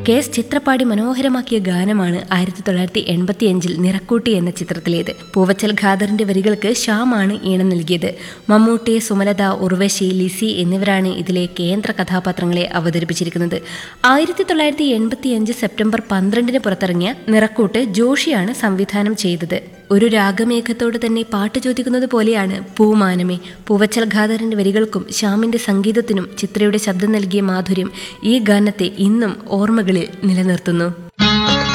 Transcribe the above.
K S ചിത്രപ്പാടി മനോഹരമാക്കിയ ഗാനമാണ് ആയിരത്തി തൊള്ളായിരത്തി എൺപത്തിയഞ്ചിൽ നിറക്കൂട്ടി എന്ന ചിത്രത്തിലേത് പൂവച്ചൽ ഖാദറിന്റെ വരികൾക്ക് ശ്യാമാണ് ഈണം നൽകിയത് മമ്മൂട്ടി സുമലത ഉർവശി ലിസി എന്നിവരാണ് ഇതിലെ കേന്ദ്ര കഥാപാത്രങ്ങളെ അവതരിപ്പിച്ചിരിക്കുന്നത് ആയിരത്തി തൊള്ളായിരത്തി എൺപത്തിയഞ്ച് സെപ്റ്റംബർ പന്ത്രണ്ടിന് പുറത്തിറങ്ങിയ നിറക്കൂട്ട് ജോഷിയാണ് സംവിധാനം ചെയ്തത് ഒരു രാഗമേഘത്തോട് തന്നെ പാട്ട് ചോദിക്കുന്നത് പോലെയാണ് പൂമാനമേ പൂവച്ചൽ ഖാദറിന്റെ വരികൾക്കും ശ്യാമിന്റെ സംഗീതത്തിനും ചിത്രയുടെ ശബ്ദം നൽകിയ മാധുര്യം ഈ ഗാനത്തെ ഇന്നും ഓർമ്മകളിൽ നിലനിർത്തുന്നു